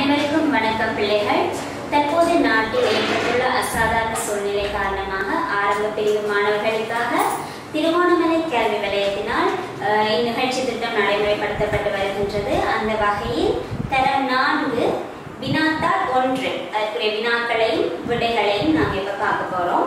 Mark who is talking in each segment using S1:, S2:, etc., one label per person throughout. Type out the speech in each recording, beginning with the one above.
S1: அனைவருக்கும் வணக்கம் பிள்ளைகள் தற்போது நாட்டில் ஏற்பட்டுள்ள அசாதாரண சூழ்நிலை காரணமாக ஆரம்ப பிரிவு மாணவர்களுக்காக திருவோணமலை கல்வி வலயத்தினால் அஹ், இந்நிகழ்ச்சி திட்டம் நடைமுறைப்படுத்தப்பட்டு வருகின்றது அந்த வகையில் தரம் நான்கு வினாத்தாள் ஒன்று அதற்குரிய வினாக்களையும் விடைகளையும் நாங்கள் இப்ப பார்க்க போறோம்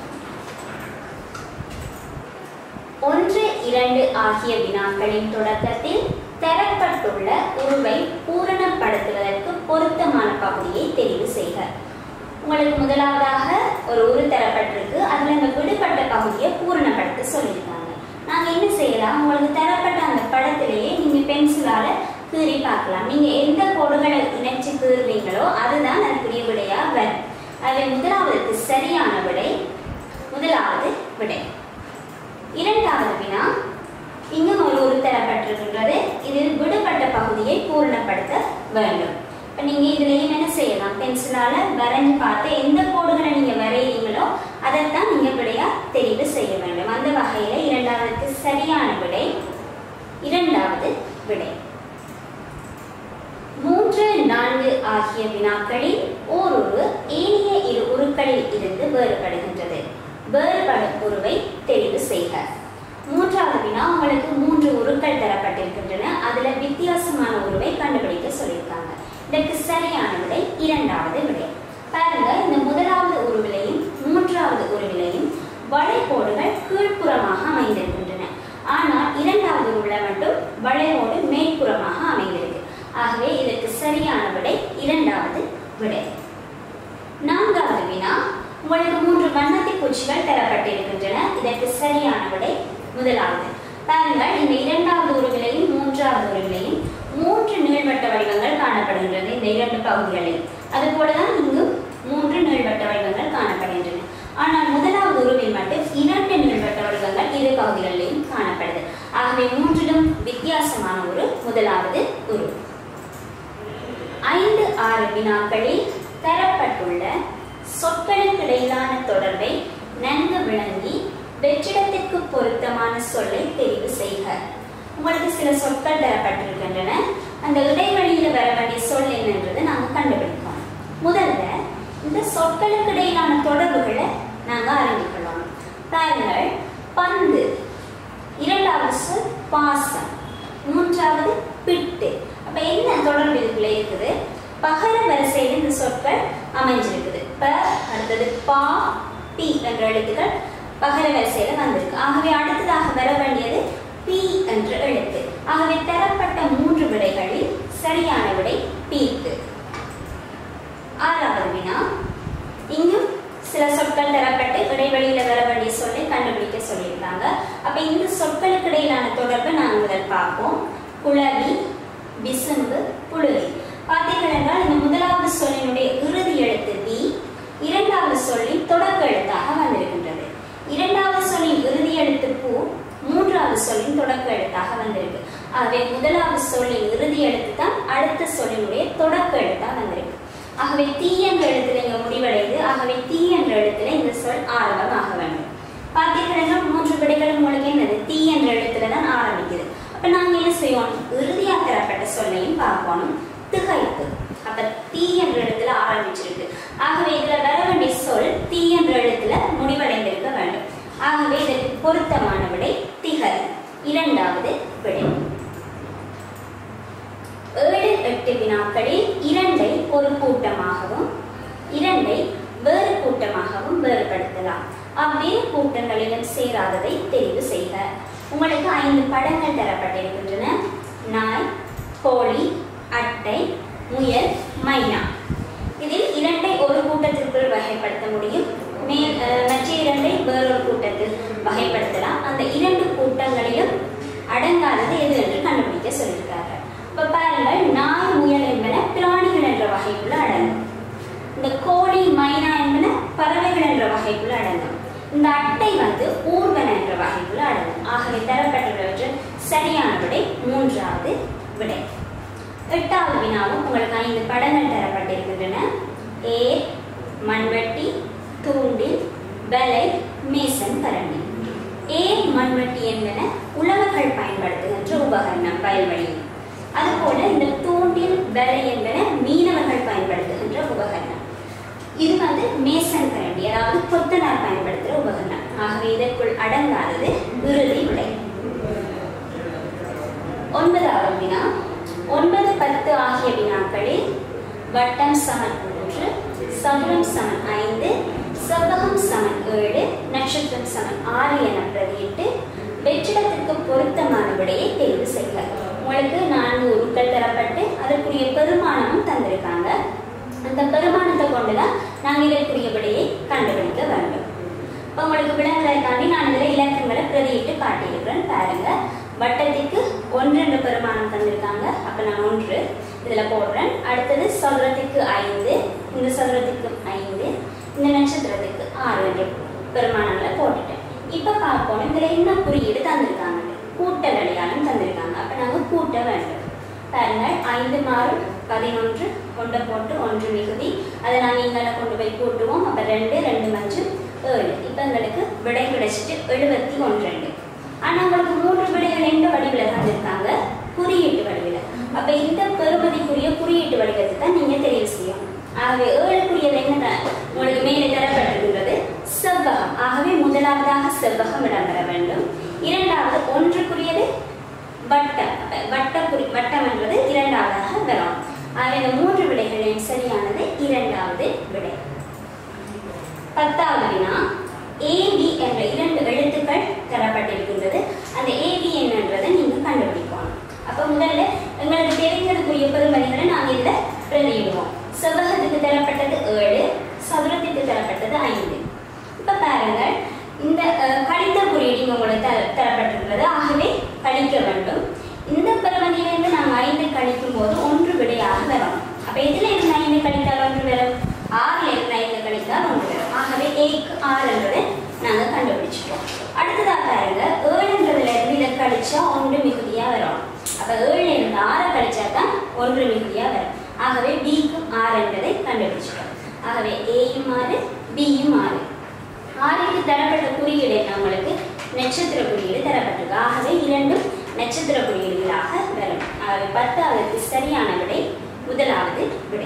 S1: ஒன்று இரண்டு ஆகிய வினாக்களின் தொடக்கத்தில் தரப்பட்டுள்ள உருவை பூரணப்படுத்துவதற்கு பொருத்தமான பகுதியை தெரிவு செய்க உங்களுக்கு முதலாவதாக ஒரு உரு தரப்பட்டிருக்கு அதுல இந்த விடுபட்ட பகுதியை பூரணப்படுத்த சொல்லியிருக்காங்க நாங்க என்ன செய்யலாம் உங்களுக்கு தரப்பட்ட அந்த படத்திலேயே நீங்க பென்சிலால கீறி பார்க்கலாம் நீங்க எந்த கோடுகளை இணைச்சு கீறுவீங்களோ அதுதான் அதுக்குரிய விடையா வரும் அதில் முதலாவதுக்கு சரியான விடை முதலாவது விடை இரண்டாவது வினா இங்கும் ஒரு உரு தரப்பட்டிருக்கின்றது இதில் விடுபட்ட பகுதியை பூரணப்படுத்த வேண்டும் இப்போ நீங்க இதுலயும் என்ன செய்யலாம் பென்சிலால வரைஞ்சு பார்த்து எந்த கோடுகளை நீங்க வரைகிறீங்களோ அதைத்தான் நீங்க விடையா தெரிவு செய்ய வேண்டும் அந்த வகையில இரண்டாவதுக்கு சரியான விடை இரண்டாவது விடை மூன்று நான்கு ஆகிய வினாக்களில் ஓரொரு ஏனைய இரு உருக்களில் இருந்து வேறுபடுகின்றது வேறுபடும் உருவை தெரிவு செய்க மூன்றாவது வினா உங்களுக்கு மூன்று உருக்கள் தரப்பட்டிருக்கின்றன அதுல வித்தியாசமான உருவை கண்டுபிடிக்க சொல்லியிருக்காங்க இதற்கு சரியான விடை இரண்டாவது விடை பாருங்க இந்த முதலாவது உருவிலையும் மூன்றாவது உருவிலையும் வளைகோடுகள் கீழ்ப்புறமாக அமைந்திருக்கின்றன ஆனால் இரண்டாவது உருவில மட்டும் வளைவோடு மேற்புறமாக அமைந்திருக்கு ஆகவே இதற்கு சரியான விடை இரண்டாவது விடை நான்காவது வினா உங்களுக்கு மூன்று வண்ணத்தி பூச்சிகள் தரப்பட்டிருக்கின்றன இதற்கு சரியான விடை முதலாவது பாருங்கள் இந்த இரண்டாவது உருவிலையும் மூன்றாவது உருவிலையும் மூன்று நீள்வட்ட வடிவங்கள் காணப்படுகின்றது இந்த இரண்டு பகுதிகளில் அதுபோலதான் இங்கு மூன்று நீள்வட்ட வடிவங்கள் காணப்படுகின்றன ஆனால் முதலாவது உருவில் மட்டும் இரண்டு நீள்வட்ட வடிவங்கள் இரு பகுதிகளிலும் காணப்படுது ஆகவே மூன்றிலும் வித்தியாசமான ஒரு முதலாவது உரு ஐந்து ஆறு வினாக்களில் தரப்பட்டுள்ள சொற்களுக்கு இடையிலான தொடர்பை நன்கு விளங்கி வெற்றிடத்திற்கு பொருத்தமான சொல்லை தெரிவு செய்க உங்களுக்கு சில சொற்கள் தரப்பட்டிருக்கின்றன அந்த இடைவெளியில வர வேண்டிய சொல் என்னன்றது நாங்க கண்டுபிடிப்போம் முதல்ல இந்த சொற்களுக்கு இடையிலான தொடர்புகளை நாங்க அறிஞ்சுக்கலாம் பாருங்கள் பந்து இரண்டாவது சொல் பாசம் மூன்றாவது பிட்டு அப்ப என்ன தொடர்பு இதுக்குள்ள இருக்குது பகர வரிசையில் இந்த சொற்கள் அமைஞ்சிருக்குது ப அடுத்தது பா பி என்ற எழுத்துக்கள் பகர வரிசையில வந்திருக்கு ஆகவே அடுத்ததாக வர வேண்டியது பி என்ற எழுத்து ஆகவே தரப்பட்ட மூன்று விடைகளில் சரியான விடை பீக்கு ஆறாவது வினா இங்கும் சில சொற்கள் தரப்பட்டு இடைவெளியில வர வேண்டிய சொல்லை கண்டுபிடிக்க சொல்லியிருக்காங்க அப்ப இந்த சொற்களுக்கு இடையிலான தொடர்பை நாங்கள் முதல் பார்ப்போம் குளவி விசும்பு புழுதி பார்த்தீர்கள் என்றால் இந்த முதலாவது சொல்லினுடைய இறுதி எழுத்து வி இரண்டாவது சொல்லின் தொடக்க எழுத்தாக வந்திருக்கின்றது இரண்டாவது சொல்லின் இறுதி எழுத்து பூ மூன்றாவது சொல்லின் தொடக்க எழுத்தாக வந்திருக்கு ஆகவே முதலாவது சொல்லின் இறுதி எழுத்து தான் அடுத்த சொல்லினுடைய தொடக்க எழுத்தா வந்திருக்கு ஆகவே தீ என்ற எழுத்துல இங்க முடிவடையுது ஆகவே தீ என்ற எழுத்துல இந்த சொல் ஆரம்பமாக வேண்டும் பார்த்தீர்கள் மூன்று விடைகளும் உங்களுக்கு என்னது தீ என்ற எழுத்துல தான் ஆரம்பிக்குது அப்ப நாங்க என்ன செய்வோம் இறுதியா தரப்பட்ட சொல்லையும் பார்க்கணும் திகைப்பு அப்ப தீ என்ற எழுத்துல ஆரம்பிச்சிருக்கு ஆகவே இதுல வர வேண்டிய சொல் தீ என்ற எழுத்துல முடிவடைந்திருக்க வேண்டும் ஆகவே இதற்கு பொருத்தமான விடை திகழ் இரண்டாவது விடை ஏழு எட்டு வினாக்களில் இரண்டை ஒரு கூட்டமாகவும் இரண்டை வேறு கூட்டமாகவும் வேறுபடுத்தலாம் அவ்வேறு கூட்டங்களிலும் சேராததை தெரிவு செய்க உங்களுக்கு ஐந்து படங்கள் தரப்பட்டிருக்கின்றன நாய் கோழி அட்டை முயல் மைனா இதில் இரண்டை ஒரு கூட்டத்திற்குள் வகைப்படுத்த முடியும் மேல் அஹ், மற்ற இரண்டை வேறொரு கூட்டத்தில் வகைப்படுத்தலாம் அந்த இரண்டு கூட்டங்களிலும் அடங்காதது எது என்று கண்டுபிடிக்க சொல்லியிருக்கார்கள் இப்ப பாருங்கள் நாய் முயல் என்பன பிராணிகள் என்ற வகைக்குள்ள அடங்கும் இந்த கோழி மைனா என்பன பறவைகள் என்ற வகைக்குள்ள அடங்கும் இந்த அட்டை வந்து ஊர்வன என்ற வகைக்குள்ள அடங்கும் ஆகவே தரப்பட்டுள்ளவற்றில் சரியான விடை மூன்றாவது விடை எட்டாவது வினாவும் உங்களுக்கு ஐந்து படங்கள் தரப்பட்டிருக்கின்றன ஏர் மண்வெட்டி தூண்டில் வலை மேசன் கரண்டி ஏர் மண்வெட்டி என்பன உழவர்கள் பயன்படுத்துகின்ற உபகரணம் வயல்வெளியில் அதுபோல இந்த தூண்டில் வலை என்பன மீனவர்கள் மேசன் கரண்டி அதாவது கொத்தனார் பயன்படுத்துகிற உபகரணம் ஆகவே இதற்குள் அடங்காதது இறுதி விடை ஒன்பதாவது வினா ஒன்பது பத்து ஆகிய வினாக்களில் வட்டம் சமன் மூன்று சதுரம் சமன் ஐந்து செவ்வகம் சமன் ஏழு நட்சத்திரம் சமன் ஆறு என பிரதியிட்டு வெற்றிடத்திற்கு பொருத்தமான விடையை தேர்வு செய்க உங்களுக்கு நான்கு உருக்கள் தரப்பட்டு அதற்குரிய பெருமானமும் தந்திருக்காங்க அந்த பெருமானத்தை கொண்டுதான் நாங்கள் இதற்குரிய விடையை கண்டுபிடிக்க வேண்டும் இப்போ உங்களுக்கு விலங்குகளுக்காண்டி நான் இதில் இலக்கங்களை பிரதியிட்டு காட்டியிருக்கிறேன் பாருங்க வட்டத்திற்கு ஒன்று என்ற பெருமானம் தந்திருக்காங்க அப்போ நான் ஒன்று இதில் போடுறேன் அடுத்தது சதுரத்துக்கு ஐந்து இந்த சதுரத்துக்கு ஐந்து இந்த நட்சத்திரத்துக்கு ஆறு என்ற பெருமானங்களை போட்டுட்டேன் இப்போ பார்ப்போம் இதில் என்ன குறியீடு தந்திருக்காங்க கூட்டல் அடையாளம் தந்திருக்காங்க அப்போ நாங்கள் கூட்ட வேண்டும் பாருங்கள் ஐந்து மாறு பதினொன்று கொண்ட போட்டு ஒன்று மிகுதி அதை நாங்கள் இங்கே கொண்டு போய் கூட்டுவோம் அப்போ ரெண்டு ரெண்டு மஞ்சள் ஏழு இப்போ எங்களுக்கு விடை கிடைச்சிட்டு எழுபத்தி ஒன்று ரெண்டு ஆனால் உங்களுக்கு மூன்று விடைகள் எந்த வடிவில் தந்திருக்காங்க குறியீட்டு வடிவில் அப்போ இந்த பெறுமதிக்குரிய குறியீட்டு வடிவத்தை தான் நீங்கள் தெரிவு செய்யணும் ஆகவே ஏழுக்குரியது என்ன உங்களுக்கு மேலே தரப்பட்டிருக்கின்றது செவ்வகம் ஆகவே முதலாவதாக செவ்வகம் இடம்பெற வேண்டும் இரண்டாவது ஒன்றுக்குரியது வட்டம் அப்ப வட்டக்குறி வட்டம் என்பது இரண்டாவதாக வரும் ஆகவே இந்த மூன்று விடைகளில் சரியானது இரண்டாவது விடை பத்தாவது வினா ஏபி என்ற இரண்டு எழுத்துக்கள் தரப்பட்டிருக்கின்றது அந்த ஏபி என்னன்றதை நீங்க கண்டுபிடிக்கணும் அப்ப முதல்ல எங்களுக்கு தெரிந்ததுக்குரிய பெருமதிகளை நாங்கள் இதில் பிரதியிடுவோம் செவ்வகத்துக்கு தரப்பட்டது ஏழு சதுரத்துக்கு தரப்பட்டது ஐந்து இப்ப பாருங்கள் இந்த அஹ், கழித்தல் குறியீடு இங்க உங்களுக்கு தர தரப்பட்டிருக்கிறது ஆகவே கழிக்க வேண்டும் இந்த பெருமதியிலிருந்து நாங்கள் ஐந்து கழிக்கும் போது ஒன்று விடையாக வரும் அப்ப இதுல இருந்து ஐந்து கழித்தால் ஒன்று வரும் ஆறுல இருந்து ஐந்து கழித்தால் ஒன்று வரும் ஆகவே ஏக்கு ஆறு என்பதை நாங்க கண்டுபிடிச்சிட்டோம் அடுத்ததா பாருங்க ஏழுன்றதுல இருந்து இதை கழிச்சா ஒன்று மிகுதியா வரும் அப்ப ஏழுல இருந்து ஆறை கழிச்சா தான் ஒன்று மிகுதியா வரும் ஆகவே பிக்கு ஆறு என்பதை கண்டுபிடிச்சிட்டோம் ஆகவே ஏயும் ஆறு பியும் ஆறு ஆறுக்கு தரப்பட்ட குறியீடு என்ன உங்களுக்கு நட்சத்திர குறியீடு தரப்பட்டிருக்கு ஆகவே இரண்டும் நட்சத்திர குறியீடுகளாக வரும் ஆகவே பத்தாவதுக்கு சரியான விடை முதலாவது விடை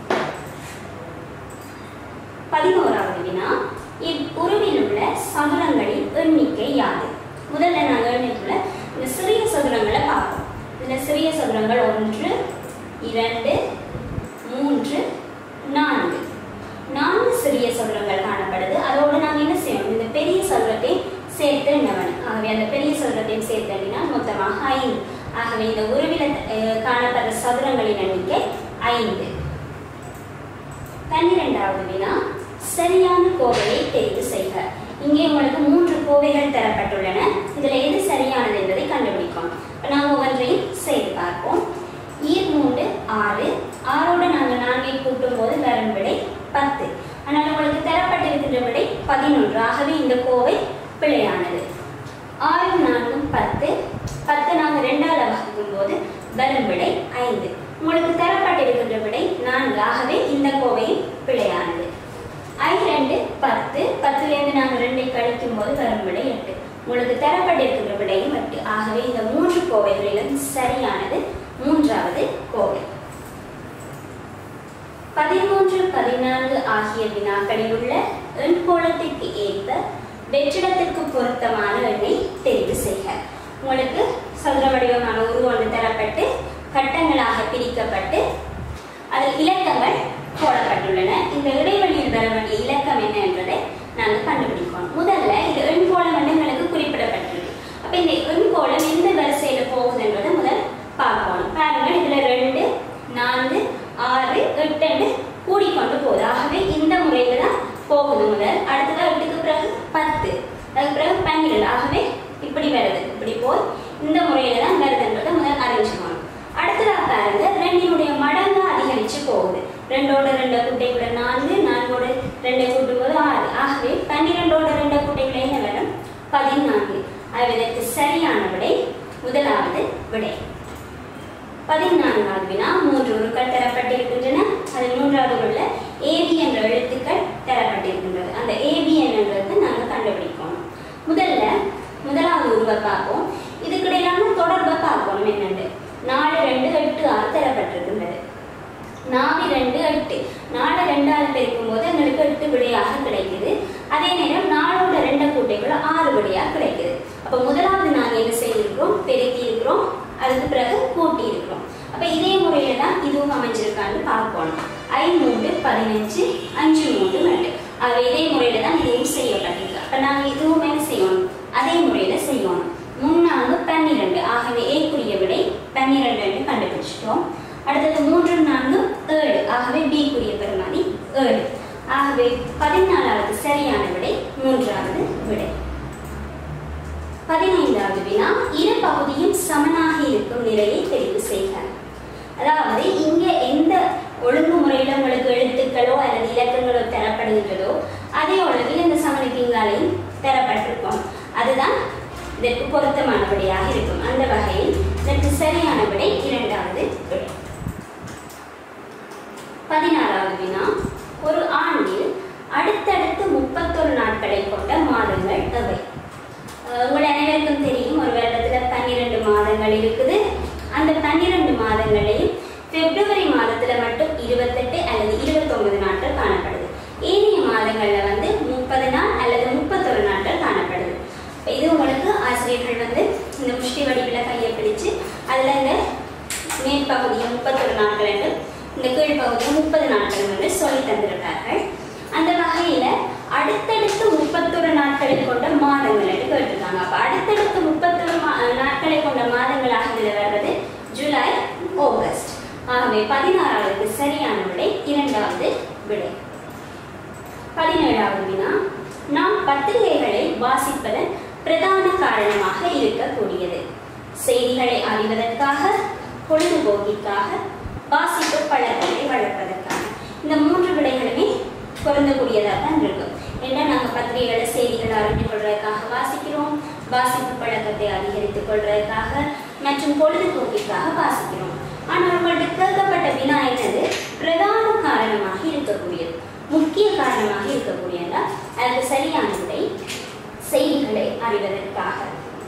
S1: பதினோராவது வினா இவ்வுருவில் உள்ள சதுரங்களின் எண்ணிக்கை யாது முதல்ல நாங்கள் எண்ணிட்டுள்ள இந்த சிறிய சதுரங்களை பார்ப்போம் இதில் சிறிய சதுரங்கள் ஒன்று இரண்டு மூன்று நான்கு நான்கு சிறிய சதுரங்கள் காணப்படுது அதோடு நாங்கள் என்ன செய்யணும் இந்த பெரிய சதுரத்தை சேர்த்து எண்ணவன் ஆகவே அந்த பெரிய சதுரத்தையும் சேர்த்து எண்ணினால் மொத்தமாக ஐந்து ஆகவே இந்த உருவில அஹ், காணப்படுற சதுரங்களின் எண்ணிக்கை ஐந்து பன்னிரெண்டாவது வினா சரியான கோவையை தெரிவு செய்க இங்கே உங்களுக்கு மூன்று கோவைகள் தரப்பட்டுள்ளன இதில் எது சரியானது என்பதை கண்டுபிடிக்கும் இப்போ நாம் ஒவ்வொன்றையும் செய்து பார்ப்போம் ஈர் மூன்று ஆறு ஆறோட நாங்கள் நான்கை கூட்டும் போது வரும் விடை பத்து ஆனால் உங்களுக்கு தரப்பட்டிருக்கின்ற விடை பதினொன்று ஆகவே இந்த கோவை பிழையானது ஆறு நான்கும் பத்து பத்து நாங்கள் ரெண்டாவது வகுக்கும் போது வரும் விடை ஐந்து உங்களுக்கு தரப்பட்டிருக்கின்ற விடை நான்கு ஆகவே இந்த கோவையும் பிழையானது ஐ ரெண்டு பத்து பத்துலேருந்து நாங்கள் ரெண்டை கழிக்கும் போது வரும் விடை எட்டு உங்களுக்கு தரப்பட்டிருக்கின்ற விடையும் எட்டு ஆகவே இந்த மூன்று கோவைகளிலும் சரியானது மூன்றாவது கோவை பதிமூன்று பதினான்கு ஆகிய வினாக்களில் உள்ள எண்கோளத்திற்கு ஏற்ப வெற்றிடத்திற்கு பொருத்தமான எண்ணை தெரிவு செய்க உங்களுக்கு சதுர வடிவமான உருவம் ஒன்று தரப்பட்டு கட்டங்களாக பிரிக்கப்பட்டு அதில் இலக்கங்கள் போடப்பட்டுள்ளன இந்த இடைவெளியில் வர வேண்டிய இலக்கம் என்ன என்பதை நாங்கள் கண்டுபிடிக்கணும் முதல்ல இது எண்கோளம் வந்து எங்களுக்கு குறிப்பிடப்பட்டிருக்கு அப்ப இந்த எண்கோளம் எந்த வரிசையில போகுது என்பதை முதல் பார்க்கணும் பாருங்க இதுல ரெண்டு நான்கு ஆறு எட்டு கூடிக்கொண்டு போகுது ஆகவே இந்த முறையில தான் போகுது முதல் அடுத்தது எட்டுக்கு பிறகு பத்து அதுக்கு பிறகு பன்னிரெண்டு ஆகவே இப்படி வருது இப்படி போய் இந்த முறையில தான் வருதுன்றதை முதல் அறிஞ்சுக்கணும் அடுத்ததா பாருங்க ரெண்டினுடைய மடங்கா அதிகரிச்சு போகுது ரெண்டோட ரெண்டு குட்டை கூட நான்கு நான்கோட ரெண்டை கூட்டும் போது ஆறு ஆகவே பன்னிரெண்டோட ரெண்டு குட்டைகளை என்ன வரும் பதினான்கு ஆகவே இதற்கு சரியான விடை முதலாவது விடை பதினான்காவது வினா மூன்று உருக்கள் தரப்பட்டிருக்கின்றன அதில் மூன்றாவது உள்ள ஏபி என்ற எழுத்துக்கள் தரப்பட்டிருக்கின்றது அந்த ஏபி என்னன்றது நாங்கள் கண்டுபிடிக்கணும் முதல்ல முதலாவது உருவை பார்ப்போம் இதுக்கிடையிலான தொடர்பை பார்க்கணும் என்னென்று நாலு ரெண்டு எட்டு ஆறு தரப்பட்டிருக்கின்றது நாலு ரெண்டு எட்டு நாலு ரெண்டால் பெருக்கும் போது எங்களுக்கு எட்டு விடையாக கிடைக்குது அதே நேரம் நாலோட ரெண்டை கூட்டைக்குள்ள ஆறு விடையாக கிடைக்குது அப்போ முதலாவது நாங்கள் என்ன செய்திருக்கிறோம் பெருக்கி இருக்கிறோம் அதுக்கு பிறகு கூட்டி இருக்கிறோம் அப்போ இதே முறையில தான் இதுவும் அமைஞ்சிருக்கான்னு பார்க்கணும் ஐ மூன்று பதினஞ்சு அஞ்சு மூன்று ரெண்டு ஆகவே இதே முறையில தான் இதுவும் செய்யப்பட்டிருக்கு அப்போ நாங்கள் இதுவும் என்ன செய்யணும் அதே முறையில செய்யணும் முன்னாங்க பன்னிரெண்டு ஆகவே ஏக்குரிய விடை பன்னிரெண்டு என்று கண்டுபிடிச்சிட்டோம் அடுத்தது மூன்று நான்கு ஏழு ஆகவே பிக்குரிய பெருமானி ஏழு ஆகவே பதினாலாவது சரியான விடை மூன்றாவது விடை பதினைந்தாவது வினா இரு பகுதியும் சமனாக இருக்கும் நிலையை தெரிவு செய்க அதாவது இங்க எந்த ஒழுங்குமுறையில உங்களுக்கு எழுத்துக்களோ அல்லது இலக்கங்களோ தரப்படுகின்றதோ அதே அளவில் இந்த சமணிக்கிங்காலையும் தரப்பட்டிருக்கும் அதுதான் இதற்கு பொருத்தமான விடையாக இருக்கும் அந்த வகையில் இதற்கு சரியான விடை இரண்டாவது விடை பதினாறாவது வினா ஒரு ஆண்டில் அடுத்தடுத்து முப்பத்தொரு நாட்களை கொண்ட மாதங்கள் எவை அஹ் உங்கள் அனைவருக்கும் தெரியும் ஒரு வருடத்துல பன்னிரெண்டு மாதங்கள் இருக்குது அந்த பன்னிரெண்டு மாதங்களையும் பிப்ரவரி மாதத்துல மட்டும் இருபத்தெட்டு அல்லது இருபத்தொன்பது நாட்கள் காணப்படுது ஏனைய மாதங்கள்ல வந்து முப்பது நாள் அல்லது முப்பத்தொரு நாட்கள் காணப்படுது இப்ப இது உங்களுக்கு ஆசிரியர்கள் வந்து இந்த முஷ்டி வடிவில் கையை பிடிச்சு அதுல இந்த மேற்பகுதியை முப்பத்தொரு நாட்கள் என்று இந்த கீழ்ப்பகுதியை முப்பது நாட்கள் என்று சொல்லி தந்திருக்கார்கள் அந்த வகையில அடுத்தடுத்து முப்பத்தொரு நாட்களை கொண்ட மாதங்கள் என்று கேட்டிருக்காங்க அப்ப அடுத்தடுத்து முப்பத்தொரு மா- நாட்களை கொண்ட மாதங்களாக இதில் வருவது ஜூலை ஆகஸ்ட் ஆகவே பதினாறாவது சரியான விடை இரண்டாவது விடை பதினேழாவது வினா நாம் பத்திரிகைகளை வாசிப்பதன் பிரதான காரணமாக இருக்கக்கூடியது செய்திகளை அறிவதற்காக பொழுதுபோக்கிற்காக வாசிப்பு பழக்கத்தை வளர்ப்பதற்காக இந்த மூன்று விடைகளுமே பொருந்தக்கூடியதாக தான் இருக்கும் ஏன்னா நாங்கள் பத்திரிகைகளை செய்திகளை அறிந்து கொள்வதற்காக வாசிக்கிறோம் வாசிப்பு பழக்கத்தை அதிகரித்துக் கொள்வதற்காக மற்றும் பொழுதுபோக்கிற்காக வாசிக்கிறோம் ஆனால் உங்கள்கிட்ட கேட்கப்பட்ட வினா என்னது பிரதான காரணமாக இருக்கக்கூடியது முக்கிய காரணமாக இருக்கக்கூடியதா அதுக்கு சரியான விடை செய்திகளை அறிவதற்காக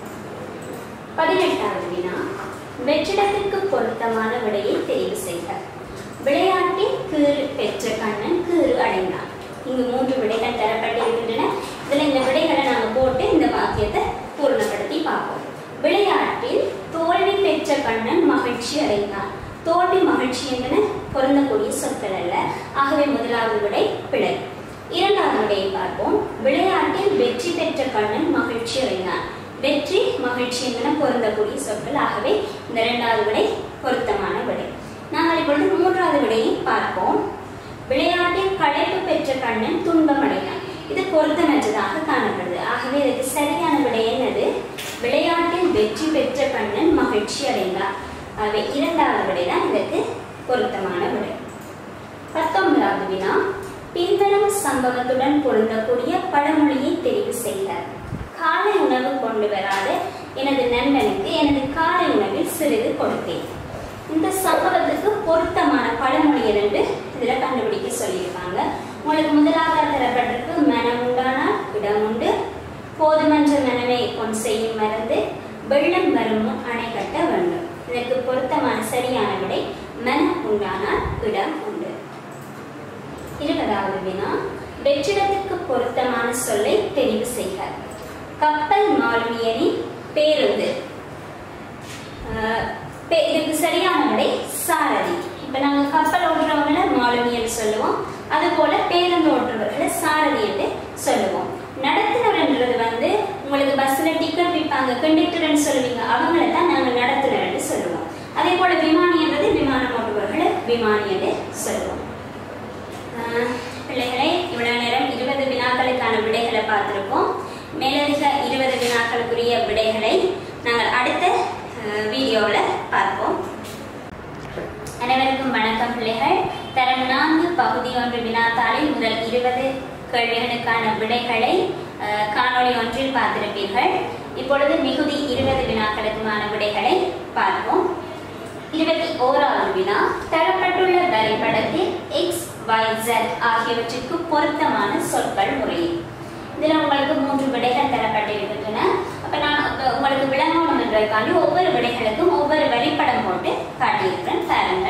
S1: பதினெட்டாவது வினா வெற்றிடத்திற்கு பொருத்தமான விடையை தெரிவு செய்க விளையாட்டில் கீறு பெற்ற கண்ணன் கீறு அடைந்தான் இங்கு மூன்று விடைகள் தரப்பட்டிருக்கின்றன இதுல இந்த விடைகளை நாங்க போட்டு இந்த வாக்கியத்தை பூர்ணப்படுத்தி பார்ப்போம் விளையாட்டில் தோல்வி பெற்ற கண்ணன் மகிழ்ச்சி அடைந்தான் தோல்வி மகிழ்ச்சி என்பன பொருந்தக்கூடிய சொற்கள் அல்ல ஆகவே முதலாவது விடை பிழை இரண்டாவது விடையை பார்ப்போம் விளையாட்டில் வெற்றி பெற்ற கண்ணன் மகிழ்ச்சி அடைந்தான் வெற்றி மகிழ்ச்சி என்பன பொருந்தக்கூடிய சொற்கள் ஆகவே இந்த இரண்டாவது விடை பொருத்தமான விடை நாங்கள் இப்பொழுது மூன்றாவது விடையை பார்ப்போம் விளையாட்டில் களைப்பு பெற்ற கண்ணன் துன்பம் அடைந்தான் இது பொருத்தமற்றதாக காணப்படுது ஆகவே இதுக்கு சரியான விடை என்னது விளையாட்டில் வெற்றி பெற்ற கண்ணன் மகிழ்ச்சி அடைந்தார் ஆகவே இரண்டாவது விடை தான் இதற்கு பொருத்தமான விடை பத்தொன்பதாவது வினா பின்வரும் சம்பவத்துடன் பொருந்தக்கூடிய பழமொழியை தெரிவு செய்க காலை உணவு கொண்டு வராத எனது நண்பனுக்கு எனது காலை உணவில் சிறிது கொடுத்தேன் இந்த சம்பவத்துக்கு பொருத்தமான பழமொழி என்று இதுல கண்டுபிடிக்க சொல்லியிருக்காங்க உங்களுக்கு முதலாவது தரப்பட்டிருக்கு மனம் உண்டானால் இடம் உண்டு போதுமன்ற மனமே பொன் செய்யும் மருந்து வெள்ளம் வரும் முன் அணை கட்ட வேண்டும் இதற்கு பொருத்தமான சரியான விடை மனம் உண்டானால் இடம் உண்டு இருபதாவது வினா வெற்றிடத்திற்கு பொருத்தமான சொல்லை தெரிவு செய்க கப்பல் மாலுமியரின் பேருந்து ஆஹ் பே- இதுக்கு சரியான விடை சாரதி இப்ப நாங்க கப்பல் ஓட்டுறவங்கள மாலுமியர் சொல்லுவோம் அது போல பேருந்து ஓட்டுறவர்களை சாரதி என்று சொல்லுவோம் நடத்துனர்ன்றது வந்து உங்களுக்கு பஸ்ல டிக்கெட் விற்பாங்க கண்டக்டர்னு சொல்லுவீங்க அவங்கள தான் நாங்க நடத்துனர்னு சொல்லுவோம் அதே போல விமானின்றது விமானம் ஓட்டுபவர்களை விமானி என்று சொல்லுவோம் ஆஹ் பிள்ளைகளே இவ்வளவு நேரம் இருபது வினாக்களுக்கான விடைகளை பார்த்திருக்கோம் மேலதிக இருபது வினாக்களுக்குரிய விடைகளை நாங்கள் அடுத்த வீடியோவில் பார்ப்போம் அனைவருக்கும் வணக்கம் பிள்ளைகள் தரம் நான்கு பகுதி ஒன்று வினாத்தாளில் முதல் இருபது கேள்விகளுக்கான விடைகளை அஹ், காணொளி ஒன்றில் பார்த்திருப்பீர்கள் இப்பொழுது மிகுதி இருபது வினாக்களுக்குமான விடைகளை பார்ப்போம் இருபத்தி ஓராவது வினா தரப்பட்டுள்ள வரைபடத்தில் எக்ஸ் ஒய் ஜெட் ஆகியவற்றுக்கு பொருத்தமான சொற்கள் முறையே இதுல உங்களுக்கு மூன்று விடைகள் தரப்பட்டிருக்கின்றன அப்ப நான் இப்ப உங்களுக்கு விளங்கணும் என்றதுக்காண்டி ஒவ்வொரு விடைகளுக்கும் ஒவ்வொரு வரிப்படம் போட்டு காட்டியிருக்கிறேன் பாருங்கள்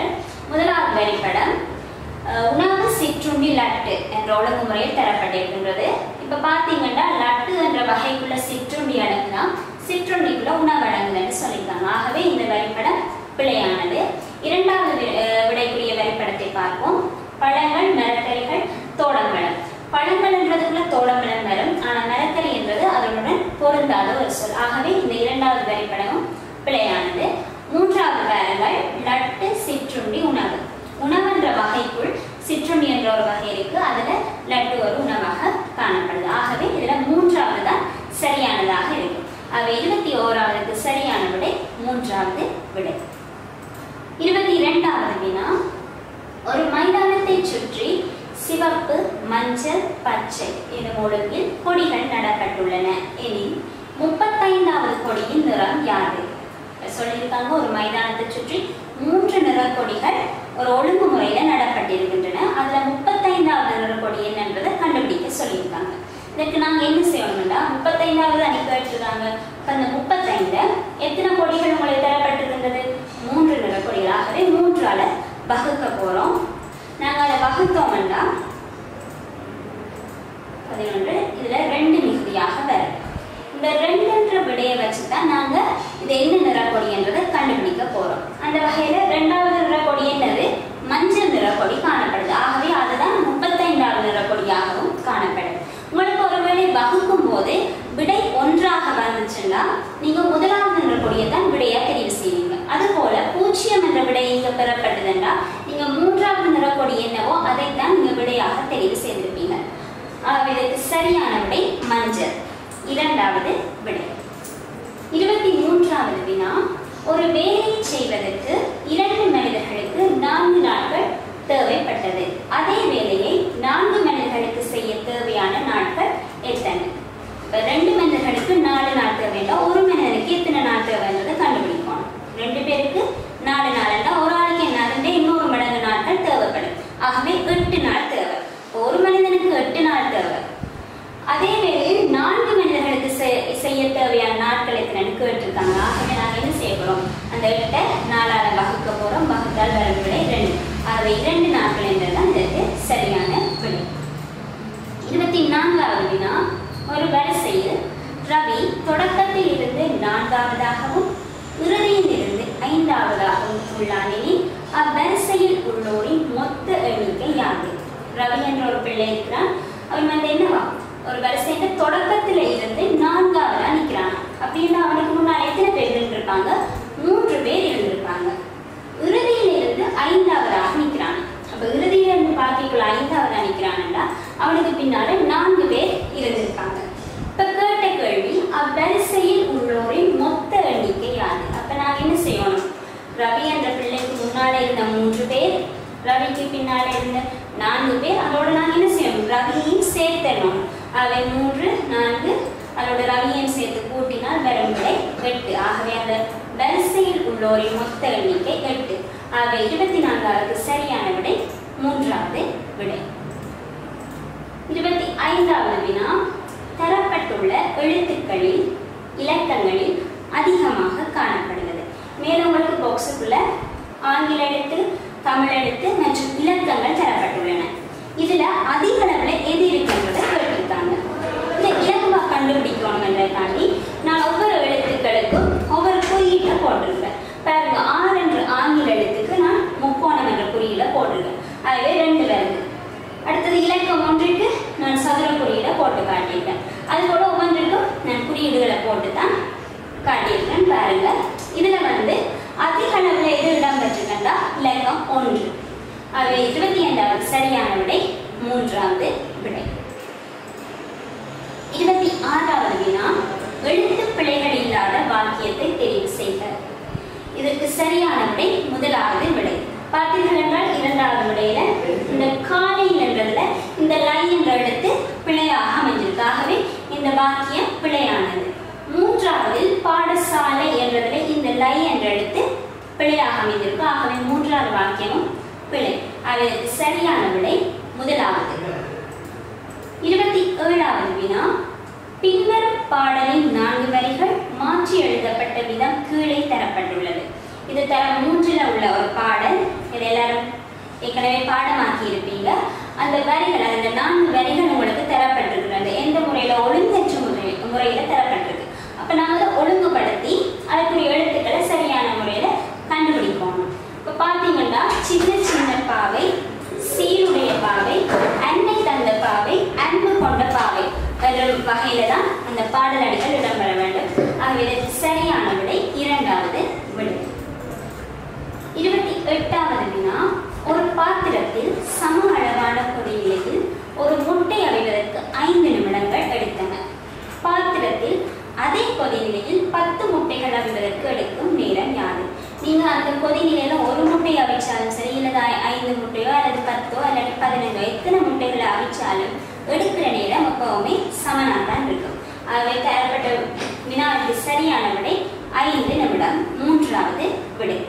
S1: முதலாவது வரைபடம் அஹ், உணவு சிற்றுண்டி லட்டு என்ற ஒழுங்குமுறையில் தரப்பட்டிருக்கின்றது இப்ப பாத்தீங்கன்னா லட்டு என்ற வகைக்குள்ள சிற்றுண்டி அடங்குனா சிற்றுண்டிக்குள்ள உணவு அடங்குதுன்னு சொல்லியிருக்காங்க ஆகவே இந்த வரைபடம் பிழையானது இரண்டாவது வி- அஹ், விடைக்குரிய வரைபடத்தை பார்ப்போம் பழங்கள் மரக்கறிகள் தோடம்பழம் பழங்கள் என்றதுக்குள்ள தோடம்பழம் வரும் ஆனா மரக்கறி என்றது அதனுடன் பொருந்தாத ஒரு சொல் ஆகவே இந்த இரண்டாவது வரைபடமும் பிழையானது மூன்றாவது பாருங்கள் லட்டு சிற்றுண்டி உணவு உணவென்ற வகைக்குள் சிற்றுண்டி என்ற ஒரு வகை இருக்கு அதுல லட்டு ஒரு உணவாக காணப்படுது ஆகவே இதுல மூன்றாவது தான் சரியானதாக இருக்கும் ஆகவே இருபத்தி ஓராவதுக்கு சரியான விடை மூன்றாவது விடை இருபத்தி இரண்டாவது வினா ஒரு மைதானத்தை சுற்றி சிவப்பு மஞ்சள் பச்சை எனும் ஒழுங்கில் கொடிகள் நடப்பட்டுள்ளன எனில் முப்பத்தைந்தாவது கொடியின் நிறம் யாது சொல்லியிருக்காங்க ஒரு மைதானத்தை சுற்றி மூன்று நிற கொடிகள் ஒரு ஒழுங்குமுறையில நடப்பட்டிருக்கின்றன அதுல முப்பத்தைந்தாவது நிற கொடி என்னன்றதை கண்டுபிடிக்க சொல்லியிருக்காங்க இதற்கு நாங்க என்ன செய்யணும்னா முப்பத்தைந்தாவது அணி கேட்டிருக்காங்க அப்ப அந்த முப்பத்தைந்து எத்தனை கொடிகள் உங்களுக்கு தரப்பட்டிருக்கின்றது மூன்று நிற கொடிகள் ஆகவே மூன்றால வகுக்க போறோம் நாங்க அதை வகுத்தோம்னா பதினொன்று இதுல ரெண்டு மிகுதியாக வரும் இந்த ரெண்டுன்ற விடையை வச்சு தான் நாங்க இது என்ன நிறக்கொடி என்றதை கண்டுபிடிக்க போறோம் அந்த வகையில ரெண்டாவது நிறக்கொடி என்னது மஞ்சள் நிறக்கொடி காணப்படுது ஆகவே அதுதான் முப்பத்தைந்தாவது நிறக்கொடியாகவும் காணப்படுது உங்களுக்கு ஒருவேளை வகுக்கும் போது விடை ஒன்றாக வந்துச்சுன்னா நீங்க முதலாவது நிறக்கொடியை தான் விடையா தெரிவு செய்வீங்க அதுபோல பூஜ்ஜியம் என்ற விடை இங்க பெறப்பட்டதுன்னா நீங்க மூன்றாவது நிறக்கொடி என்னவோ அதைத்தான் நீங்க விடையாக தெரிவு செய்திருப்பீங்க ஆகவே இதற்கு சரியான விடை மஞ்சள் இரண்டாவது விடை இருபத்தி மூன்றாவது வினா ஒரு வேலையை செய்வதற்கு இரண்டு மனிதர்களுக்கு நான்கு நாட்கள் தேவைப்பட்டது அதே வேலையை நான்கு மனிதர்களுக்கு செய்ய தேவையான நாட்கள் எத்தனை இப்ப ரெண்டு மனிதர்களுக்கு நாலு நாள் தேவைன்னா ஒரு மனிதனுக்கு எத்தனை நாள் தேவைன்றதை கண்டுபிடிக்கணும் ரெண்டு பேருக்கு நாலு நாள்னா ஒரு ஆளுக்கு என்ன அதுண்டே இன்னொரு மடங்கு நாட்கள் தேவைப்படும் ஆகவே எட்டு நாள் தேவை இப்ப ஒரு மனிதனுக்கு எட்டு நாள் தேவை அதே வேளையில் நான்கு மனிதர்களுக்கு செய்- செய்ய தேவையான நாட்கள் எத்தனைன்னு கேட்டிருக்காங்க ஆகவே நாங்கள் என்ன செய்ய போறோம் அந்த எட்டை நாலால வகுக்க போறோம் வகுத்தால் வரும் விடை ரெண்டு ஆகவே இரண்டு நாட்கள் என்றதான் இதற்கு சரியான விடை இருபத்தி நான்காவது வினா ஒரு வரிசையில் ரவி தொடக்கத்தில் இருந்து நான்காவதாகவும் இறுதியில் இருந்து ஐந்தாவதாகவும் உள்ளான் எனில் அவ்வரிசையில் உள்ளோரின் மொத்த எண்ணிக்கை யாது ரவி என்ற ஒரு பிள்ளை இருக்கிறான் அவன் வந்து என்னவா ஒரு வரிசையில தொடக்கத்துல இருந்து நான்காவதா நிக்கிறான் அப்படின்னா அவனுக்கு முன்னால் எத்தனை பேர் இருந்திருப்பாங்க மூன்று பேர் இருந்திருப்பாங்க இறுதியில இருந்து ஐந்தாவதாக நிக்கிறான் அப்ப இறுதியில இருந்து பாக்கிக்குள்ள ஐந்தாவதா நிக்கிறான்டா அவனுக்கு பின்னால நான்கு பேர் இருந்திருப்பாங்க இப்ப கேட்ட கேள்வி அவ்வரிசையில் உள்ளோரின் மொத்த எண்ணிக்கை யாது அப்ப நாங்க என்ன செய்யணும் ரவி என்ற பிள்ளைக்கு முன்னால இருந்த மூன்று பேர் ரவிக்கு பின்னால இருந்த நான்கு பேர் அதோட நாங்க என்ன செய்யணும் ரவியையும் சேர்த்தணும் அவை மூன்று நான்கு அதோட ரவியையும் சேர்த்து கூட்டினால் வரும் விடை எட்டு ஆகவே அந்த வரிசையில் உள்ளோரின் மொத்த எண்ணிக்கை எட்டு ஆக இருபத்தி நான்காவது சரியான விடை மூன்றாவது விடை இருபத்தி ஐந்தாவது வினா தரப்பட்டுள்ள எழுத்துக்களில் இலக்கங்களில் அதிகமாக காணப்படுகிறது மேலும் உங்களுக்கு பாக்ஸுக்குள்ள ஆங்கில எழுத்து தமிழ் எழுத்து மற்றும் இலக்கங்கள் தரப்பட்டுள்ளன இதுல அதிக அளவுல எது இருக்குன்றதை கேட்டிருக்காங்க இந்த இலக்கமா கண்டுபிடிக்கணும் என்றதாண்டி நான் ஒவ்வொரு எழுத்துக்களுக்கும் ஒவ்வொரு குறியீட்டை போட்டிருக்கேன் பாருங்க ஆறு என்ற ஆங்கில எழுத்துக்கு நான் முக்கோணம் என்ற குறியீட போட்டிருக்கேன் அதுவே ரெண்டு வருது அடுத்தது இலக்கம் ஒன்றுக்கு நான் சதுர குறியீடை போட்டு காட்டியிருக்கேன் அது போல ஒவ்வொன்றுக்கும் நான் குறியீடுகளை போட்டு தான் காட்டியிருக்கேன் பாருங்க இதுல வந்து அதிக அளவுல எது இடம் பெற்றிருக்கா இலக்கம் ஒன்று ஆகவே இருபத்தி ஐந்தாவது சரியான விடை மூன்றாவது விடை இருபத்தி ஆறாவது வினா எழுத்து பிழைகள் இல்லாத வாக்கியத்தை தெரிவு செய்க இதற்கு சரியான விடை முதலாவது விடை பார்த்தீர்கள் என்றால் இரண்டாவது விடையில இந்த காலையில் என்றதுல இந்த லை என்ற எழுத்து பிழையாக அமைஞ்சிருக்கு ஆகவே இந்த வாக்கியம் பிழையானது மூன்றாவதில் பாடசாலை என்றதுல இந்த லை என்ற எழுத்து பிழையாக அமைந்திருக்கு ஆகவே மூன்றாவது வாக்கியமும் பிழை அதற்கு சரியான விடை முதலாவது இருபத்தி ஏழாவது வினா பின்வரும் பாடலின் நான்கு வரிகள் மாற்றி எழுதப்பட்ட விதம் கீழே தரப்பட்டுள்ளது இது தரம் மூன்றில் உள்ள ஒரு பாடல் இது எல்லாரும் ஏற்கனவே பாடமாக்கி இருப்பீங்க அந்த வரிகள் அந்த நான்கு வரிகள் உங்களுக்கு தரப்பட்டிருக்கிறது எந்த முறையில ஒழுங்கற்ற முறை முறையில தரப்பட்டிருக்கு அப்ப நாங்க அதை ஒழுங்குபடுத்தி அதுக்குரிய எழுத்துக்களை சரியான முறையில கண்டுபிடிக்கணும் இப்ப பாத்தீங்கன்னா சின்ன சின்ன பாவை சீருடைய பாவை அன்னை தந்த பாவை அன்பு கொண்ட பாவை என்ற வகையில தான் அந்த பாடல் அடிகள் இடம்பெற வேண்டும் ஆகவே இதற்கு சரியான விடை இரண்டாவது விடை இருபத்தி எட்டாவது வினா ஒரு பாத்திரத்தில் சம அளவான கொதிநிலையில் ஒரு முட்டை அவிவதற்கு ஐந்து நிமிடங்கள் எடுத்தன பாத்திரத்தில் அதே கொதிநிலையில் பத்து முட்டைகள் அவிவதற்கு எடுக்கும் நேரம் யாது நீங்க அந்த கொதிநிலையில ஒரு முட்டை அவிச்சாலும் சரி இல்லது ஐ- ஐந்து முட்டையோ அல்லது பத்தோ அல்லது பதினைந்தோ எத்தனை முட்டைகளை அவிச்சாலும் எடுக்கிற நேரம் எப்பவுமே சமனாக தான் இருக்கும் ஆகவே தரப்பட்ட வினாவுக்கு சரியான விடை ஐந்து நிமிடம் மூன்றாவது விடை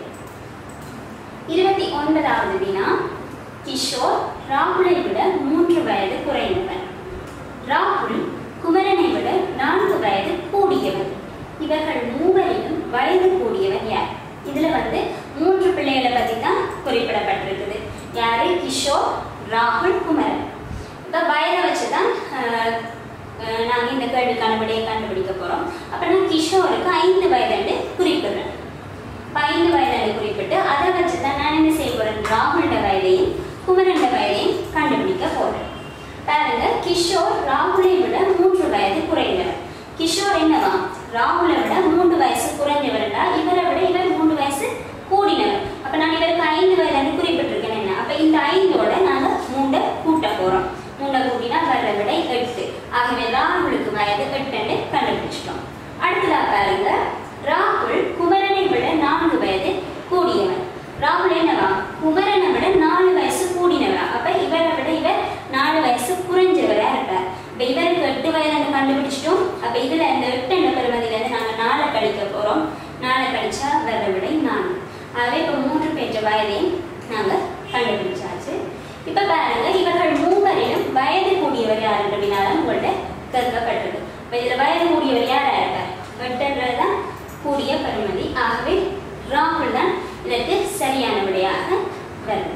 S1: இருபத்தி ஒன்பதாவது வினா கிஷோர் ராகுலை விட மூன்று வயது குறைந்தவர் ராகுல் குமரனை விட நான்கு வயது கூடியவர் இவர்கள் மூவரிலும் வயது கூடியவர் யார் இதுல வந்து மூன்று பிள்ளைகளை பத்தி தான் குறிப்பிடப்பட்டிருக்குது யாரு கிஷோர் ராகுல் குமரன் இப்ப வயதை வச்சுதான் ஆஹ், ஆஹ், நாங்க இந்த கேள்விக்கான விடையை கண்டுபிடிக்க போறோம் அப்ப நான் கிஷோருக்கு ஐந்து வயதுன்னு குறிப்பிடுறேன் இப்ப ஐந்து வயதுன்னு குறிப்பிட்டு அதை வச்சு தான் நான் என்ன செய்ய போறேன் ராகுலோட வயதையும் குமரன் வயதையும் கண்டுபிடிக்க போறேன் பாருங்க கிஷோர் ராகுலை விட மூன்று வயது குறைந்தவர் கிஷோர் என்னவா ராகுலை விட மூன்று வயசு குறைஞ்சவர்டா இவரை விட இவர் மூன்று வயசு கூடினவர் அப்ப நான் இவருக்கு ஐந்து வயதுன்னு குறிப்பிட்டிருக்கேன் என்ன அப்ப இந்த ஐந்தோட நாங்க மூண்டை கூட்ட போறோம் மூண்டை கூட்டினா வர்ற விடை எட்டு ஆகவே ராகுலுக்கு வயது எட்டுன்னு கண்டுபிடிச்சிட்டோம் அடுத்ததா பாருங்க ராகுல் குமரனை விட நான்கு வயது கூடியவர் ராகுல் என்னவா குமரனை விட நாலு வயசு கூடினவரா அப்ப இவரை விட இவர் நாலு வயசு குறைஞ்சவரா இருப்பார் இப்ப இவருக்கு எட்டு வயது கண்டுபிடிச்சிட்டோம் அப்ப இதுல இந்த எட்டு என்ற பெருமதியில இருந்து நாங்க நாலை கழிக்க போறோம் நாலை கழிச்சா வர விடை நான்கு ஆகவே இப்ப மூன்று பெற்ற வயதையும் நாங்க கண்டுபிடிச்சாச்சு இப்ப பாருங்க இவர்கள் மூவரிலும் வயது கூடியவர் யார் அப்படின்னாலும் உங்கள்ட்ட கேட்கப்பட்டிருக்கு இப்ப இதுல வயது கூடியவர் யாரா இருக்கார் எட்டுன்றதுதான் கூடிய பெருமதி ஆகவே ராகுல் தான் இதற்கு சரியான விடையாக வருது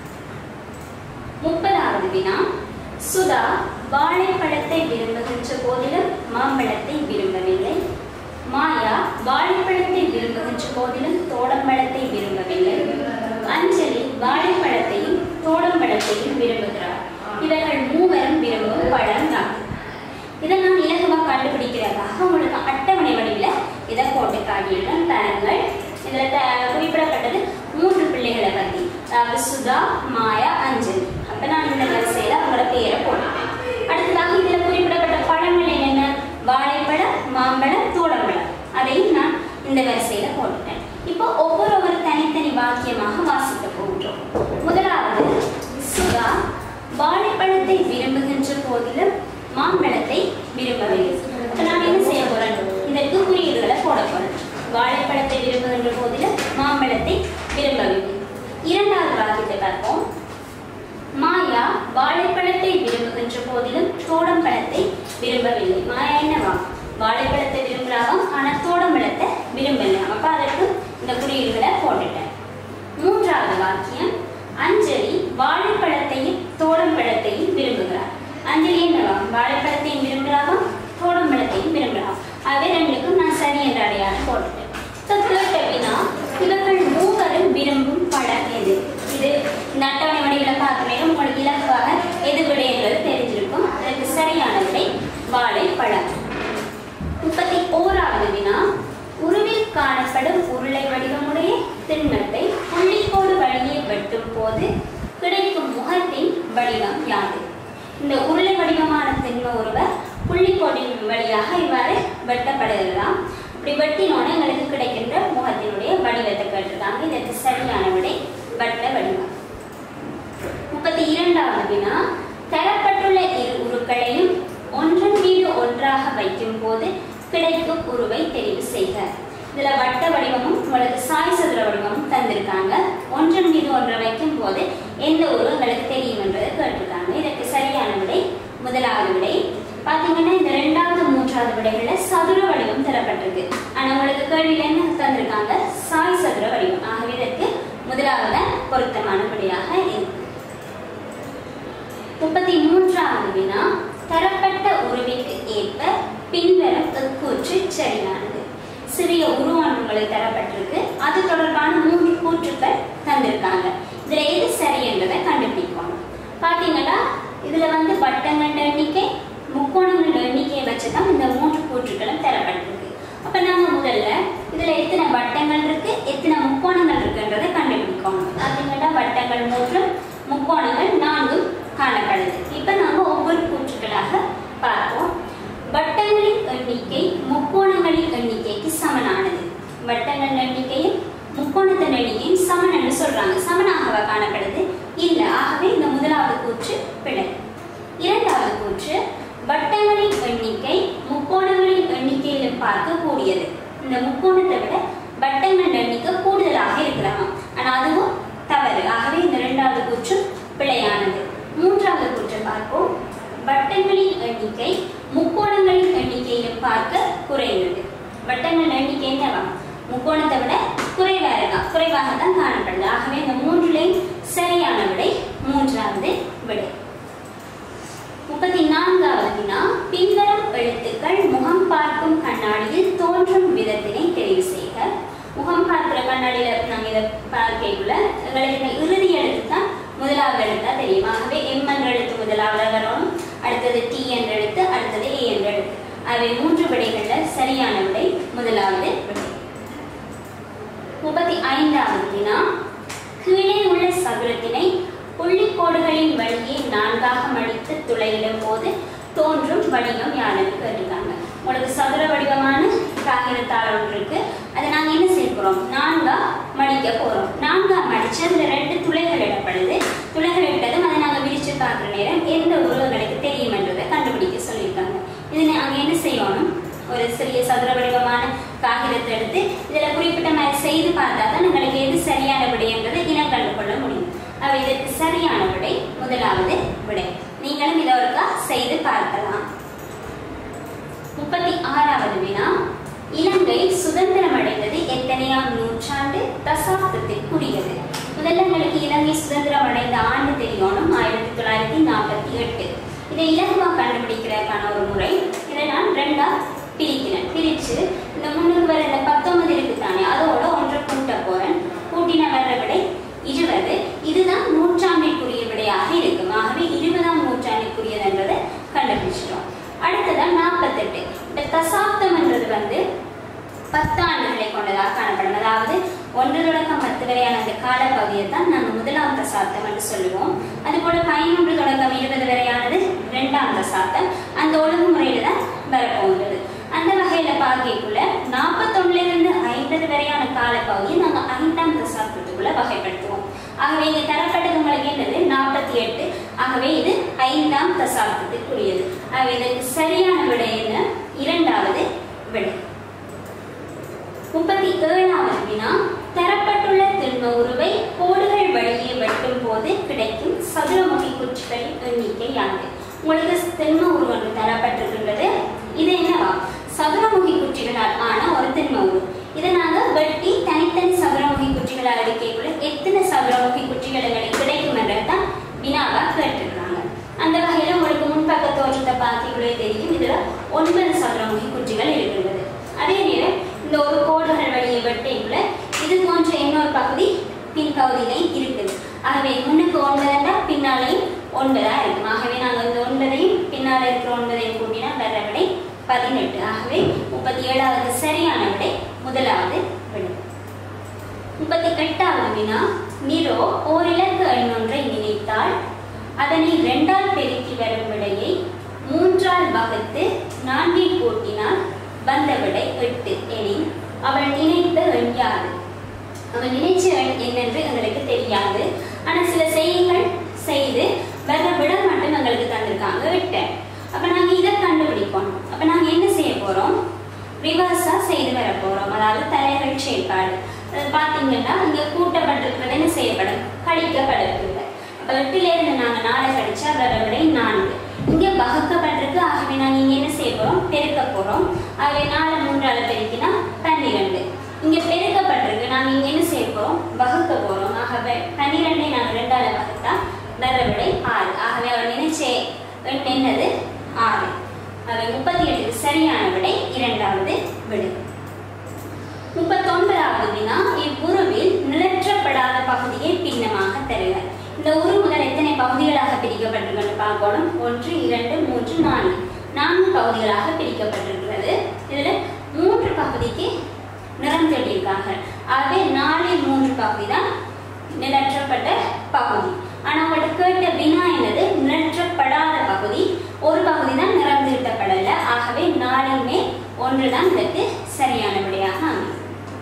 S1: முப்பதாவது வினா சுதா வாழைப்பழத்தை விரும்புகின்ற போதிலும் மாம்பழத்தை விரும்பவில்லை மாயா வாழைப்பழத்தை விரும்புகின்ற போதிலும் தோடம்பழத்தை விரும்பவில்லை அஞ்சலி வாழைப்பழத்தையும் தோடம்பழத்தையும் விரும்புகிறார் இவர்கள் மூவரும் விரும்பும் பழம் தான் இதை நான் இலகுவா கண்டுபிடிக்கிறதாக உங்களுக்கு அட்டவணை வடிவில் இதை போட்டு காட்டியிருக்கேன் பாருங்கள் இதில் த குறிப்பிடப்பட்டது மூன்று பிள்ளைகளை பற்றி அதாவது சுதா மாயா அஞ்சலி அப்போ நான் இந்த வரிசையில் அவங்களோட பேரை போட்டுட்டேன் அடுத்ததாக இதில் குறிப்பிடப்பட்ட பழங்கள் என்னென்ன வாழைப்பழம் மாம்பழம் தோடம்பழம் அதையும் நான் இந்த வரிசையில் போட்டுட்டேன் இப்போ ஒவ்வொரு ஒரு தனித்தனி வாக்கியமாக வாசிக்க போகின்றோம் முதலாவது சுதா வாழைப்பழத்தை விரும்புகின்ற போதிலும் மாம்பழத்தை விரும்பவில்லை அப்ப நான் என்ன செய்ய போறேன் இதற்கு குறியீடுகளை போட போறேன் வாழைப்பழத்தை விரும்புகின்ற போதிலும் மாம்பழத்தை விரும்பவில்லை இரண்டாவது வாக்கியத்தை பார்ப்போம் மாயா வாழைப்பழத்தை விரும்புகின்ற போதிலும் தோடம்பழத்தை விரும்பவில்லை மாயா என்னவா வாழைப்பழத்தை விரும்புறாவாம் ஆனா தோடம்பழத்தை விரும்பல அப்ப அதற்கு இந்த குறியீடுகளை போட்டுட்டேன் மூன்றாவது வாக்கியம் அஞ்சலி வாழைப்பழத்தையும் தோடம்பழத்தையும் விரும்புகிறார் அஞ்சலி என்னவா வாழைப்பழத்தையும் விரும்புகிறாவாம் தோடம்பழத்தையும் விரும்புகிறான் அவை ரெண்டுக்கும் நான் சரி என்ற அடையாளம் போட்டுட்டேன் இப்போ கேட்ட வினா இவர்கள் மூவரும் விரும்பும் பழம் எது இது இந்த அட்டவணை வடிவில் பார்க்கும்போது உங்களுக்கு இலக்குவாக எது விடை என்பது தெரிஞ்சிருக்கும் அதற்கு சரியான விடை வாழைப்பழம் முப்பத்தி ஓராவது வினா உருவில் காணப்படும் உருளை வடிவமுடைய திண்மத்தை புள்ளிக்கோடு வழியே வெட்டும் போது கிடைக்கும் முகத்தின் வடிவம் யாது இந்த உருளை வடிவமான திண்ம ஒருவர் புள்ளிக்கோடின் வழியாக இவ்வாறு வெட்டப்படுகிறதாம் இப்படி வெட்டினோட எங்களுக்கு கிடைக்கின்ற முகத்தினுடைய வடிவத்தை கேட்டிருக்காங்க இதற்கு சரியான விடை வட்ட வடிவம் முப்பத்தி இரண்டாவது வினா தரப்பட்டுள்ள இரு உருக்களையும் ஒன்றன் மீது ஒன்றாக வைக்கும் போது கிடைக்கும் உருவை தெரிவு செய்க இதுல வட்ட வடிவமும் உங்களுக்கு சாய் சதுர வடிவமும் தந்திருக்காங்க ஒன்றன் மீது ஒன்றை வைக்கும் போது எந்த உருவம் உங்களுக்கு தெரியும் என்றதை கேட்டிருக்காங்க இதற்கு சரியான விடை முதலாவது விடை பாத்தீங்கன்னா இந்த ரெண்டாவது மூன்றாவது விடைகள்ல சதுர வடிவம் தரப்பட்டிருக்கு ஆனா உங்களுக்கு கேள்வியில என்ன தந்திருக்காங்க சாய் சதுர வடிவம் முதலாவது பொருத்தமான விடையாக இருக்கு முப்பத்தி மூன்றாவது வினா தரப்பட்ட உருவிற்கு ஏற்ப பின்வரும் எக்கூற்று சரியானது சிறிய உருவானங்களை தரப்பட்டிருக்கு அது தொடர்பான மூன்று கூற்றுக்கள் தந்திருக்காங்க இதுல எது சரி என்றதை கண்டுபிடிக்கணும் பாத்தீங்கன்னா இதுல வந்து வட்டங்கள் எண்ணிக்கை முக்கோணங்கள் எண்ணிக்கையை வச்சுதான் இந்த மூன்று கூற்றுக்களும் தரப்பட்டிருக்கு அப்ப நாங்க முதல்ல இதுல எத்தனை வட்டங்கள் இருக்கு எத்தனை முக்கோணங்கள் இருக்குன்றதை கண்டுபிடிக்கணும் பாத்தீங்கன்னா வட்டங்கள் மூன்றும் முக்கோணங்கள் நான்கும் காணப்படுது இப்ப நாங்க ஒவ்வொரு கூற்றுக்களாக பார்ப்போம் வட்டங்களின் எண்ணிக்கை முக்கோணங்களின் எண்ணிக்கைக்கு சமனானது வட்டங்கள் எண்ணிக்கையும் முக்கோணத்தின் எண்ணிக்கையும் சமன் என்று சொல்றாங்க சமனாகவா காணப்படுது இல்ல ஆகவே இந்த முதலாவது கூற்று பிழை இரண்டாவது கூற்று வட்டங்களின் எண்ணிக்கை முக்கோணங்களின் எண்ணிக்கையிலும் பார்க்க கூடியது இந்த முக்கோணத்தை விட வட்டங்களின் எண்ணிக்கை கூடுதலாக இருக்கலாம் ஆனா அதுவும் தவறு ஆகவே இந்த இரண்டாவது கூற்று பிழையானது மூன்றாவது கூற்றை பார்ப்போம் வட்டங்களின் எண்ணிக்கை முக்கோணங்களின் எண்ணிக்கையிலும் பார்க்க குறைந்தது வட்டங்கள் எண்ணிக்கை என்னவா முக்கோணத்தை விட குறைவா இருக்கா குறைவாக தான் காணப்படுது ஆகவே இந்த மூன்றுலையும் சரியான விடை மூன்றாவது விடை முப்பத்தி நான்காவது வினா பின்வரும் எழுத்துக்கள் முகம் பார்க்கும் கண்ணாடியில் தோன்றும் விதத்தினை தெரிவு செய்க முகம் பார்க்கிற கண்ணாடியில நாங்க இதை பார்க்கக்குள்ள எங்களுக்கு இந்த இறுதி எழுத்து தான் முதலாவது எழுத்தா தெரியும் ஆகவே எம் என்ற எழுத்து முதலாவது வரும் அடுத்தது டி என்ற எழுத்து அடுத்தது ஏ என்ற எழுத்து அவை மூன்று விடைகள்ல சரியான விடை முதலாவது விடை முப்பத்தி ஐந்தாவது வினா கீழே உள்ள சதுரத்தினை புள்ளிக்கோடுகளின் வழியே நான்காக மடித்து துளையிடும் போது தோன்றும் வடிவம் யாருன்னு கேட்டிருக்காங்க உங்களுக்கு சதுர வடிவமான காகிதத்தாள் ஒன்று இருக்கு அதை நாங்க என்ன செய்ய போறோம் நான்கா மடிக்க போறோம் நான்கா மடிச்சு அதுல ரெண்டு துளைகள் இடப்படுது துளைகள் இட்டதும் அதை நாங்க விரிச்சு பார்க்குற நேரம் எந்த உருவங்களுக்கு தெரியும் என்றதை கண்டுபிடிக்க சொல்லியிருக்காங்க இது நாங்க என்ன செய்யணும் ஒரு சிறிய சதுர வடிவமான காகிதத்தை எடுத்து இதுல குறிப்பிட்ட மாதிரி செய்து பார்த்தா தான் எங்களுக்கு எது சரியான விடை என்பதை இனம் கண்டு கொள்ள முடியும் அவை இதற்கு சரியான விடை முதலாவது விடை நீங்களும் இதை ஒருக்கா செய்து பார்க்கலாம் முப்பத்தி ஆறாவது வினா இலங்கை சுதந்திரம் அடைந்தது எத்தனையாம் நூற்றாண்டு தசாப்தத்திற்குரியது முதல்ல எங்களுக்கு இலங்கை சுதந்திரம் அடைந்த ஆண்டு தெரியணும் ஆயிரத்தி தொள்ளாயிரத்தி நாற்பத்தி எட்டு இதை இலகுவா கண்டுபிடிக்கிறதுக்கான ஒரு முறை இதை நான் ரெண்டா பிரிக்கிறேன் பிரிச்சு இந்த முன்னுக்கு வர இந்த பத்தொன்பது இருக்கு தானே அதோட ஒன்றை கூட்ட போறேன் கூட்டின வர்ற விடை இருபது இதுதான் நூற்றாண்டிற்குரிய விடையாக இருக்கும் ஆகவே இருபதாம் நூற்றாண்டிற்குரியது என்றதை கண்டுபிடிச்சிட்டோம் அடுத்ததான் நாற்பத்தெட்டு இந்த தசாப்தம் என்றது வந்து பத்து ஆண்டுகளை கொண்டதாக காணப்படும் அதாவது ஒன்று தொடக்கம் பத்து வரையான அந்த காலப்பகுதியை தான் நாங்கள் முதலாம் தசாப்தம் என்று சொல்லுவோம் அதுபோல பதினொன்று தொடக்கம் இருபது வரையானது இரண்டாம் தசாப்தம் அந்த ஒழுங்குமுறையில தான் வரப்போகிறது அந்த வகையில பார்க்கக்குள்ள நாற்பத்தொன்னுல இருந்து ஐம்பது வரையான காலப்பகுதியை நாங்கள் ஐந்தாம் தசாப்தத்துக்குள்ள வகைப்படுத்துவோம் ஆகவே இங்க தரப்பட்டது உங்களுக்கு என்னது நாற்பத்தி எட்டு ஆகவே இது ஐந்தாம் தசாப்தத்திற்குரியது ஆகவே இதற்கு சரியான விடை என்ன இரண்டாவது விடை முப்பத்தி ஏழாவது வினா தரப்பட்டுள்ள திண்ம உருவை கோடுகள் வழியே வெட்டும் போது கிடைக்கும் சதுரமுகி குச்சிகளின் எண்ணிக்கை யாது உங்களுக்கு திண்ம உருவம் தரப்பட்டிருக்கின்றது இது என்னவா சதுரமுகி குச்சிகளால் ஆன ஒரு திண்ம உரு இதை நாங்க வெட்டி தனித்தனி சதுரமுகி குச்சிகளால் அடிக்கக்குள்ள எத்தனை சதுரமுகி குச்சிகள் எங்களுக்கு கிடைக்கும் என்றதான் வினாவா கேட்டிருக்கிறாங்க அந்த வகையில உங்களுக்கு முன்பக்க தோற்றத்தை பார்க்கக்குள்ளே தெரியும் இதுல ஒன்பது சதுரமுகி குச்சிகள் இருக்கின்றது அதே நேரம் இந்த ஒரு கோடுகள் வழியை வெட்டைக்குள்ள இது போன்ற இன்னொரு பகுதி பின் பகுதியிலையும் இருக்குது ஆகவே முன்னுக்கு ஒன்பதுண்டா பின்னாலையும் ஒன்பதா இருக்கும் ஆகவே நாங்கள் இந்த ஒன்பதையும் பின்னால் இருக்கிற ஒன்பதையும் கூட்டினா வர விடை பதினெட்டு ஆகவே முப்பத்தி ஏழாவது சரியான விடை முதலாவது விடை முப்பத்தி எட்டாவது வினா நிரோ ஓரிலக்கு எண்ணொன்றை நினைத்தால் அதனை இரண்டால் பெருக்கி வரும் விடையை மூன்றால் வகுத்து நான்கில் கூட்டினால் வந்த விடை எட்டு எனின் அவள் நினைத்த எண் யாது அவள் நினைச்ச எண் என்னென்று எங்களுக்கு தெரியாது ஆனா சில செய்திகள் செய்து வர விட மட்டும் எங்களுக்கு தந்திருக்காங்க எட்டு அப்ப நாங்க இதை கண்டுபிடிக்கணும் அப்ப நாங்க என்ன செய்ய போறோம் ரிவர்ஸா செய்து வர போறோம் அதாவது தலைகள் செயற்பாடு அது பாத்தீங்கன்னா இங்க கூட்டப்பட்டிருக்கிறது என்ன செய்யப்படும் கழிக்கப்படுறது அப்ப எட்டுல இருந்து நாங்க நாளை கழிச்சா வர விடை நான்கு இங்க வகுக்கப்பட்டிருக்கு ஆகவே நாங்க இங்க என்ன செய்ய போறோம் பெருக்க போறோம் ஆகவே நாலு மூன்றால பெருக்கினா பன்னிரண்டு இங்க பெருக்கப்பட்டிருக்கு நாங்க இங்க என்ன செய்ய போறோம் வகுக்க போறோம் ஆகவே பன்னிரெண்டை நாங்கள் ரெண்டால வகுத்தா வர விடை ஆறு ஆகவே அவர் நினைச்ச எண் என்னது ஆறு அவை முப்பத்தி எட்டுக்கு சரியான விடை இரண்டாவது விடை முப்பத்தொன்பதாவது வினா இவ்வுருவில் நிலற்றப்படாத பகுதியை பின்னமாக தருக இந்த உரு முதல் எத்தனை பகுதிகளாக பிரிக்கப்பட்டிருக்கிறது பார்க்கணும் ஒன்று இரண்டு மூன்று நான்கு நான்கு பகுதிகளாக பிரிக்கப்பட்டிருக்கிறது இதுல மூன்று பகுதிக்கு நிறம் சொல்லியிருக்காங்க ஆகவே நாலில் மூன்று பகுதி தான் நிலற்றப்பட்ட பகுதி ஆனா உங்கள்கிட்ட கேட்ட வினா என்னது நிலற்றப்படாத பகுதி ஒரு பகுதி தான் நிறம் தீட்டப்படல ஆகவே நாலுமே ஒன்றுதான் இதற்கு சரியான விடையாக அமையும்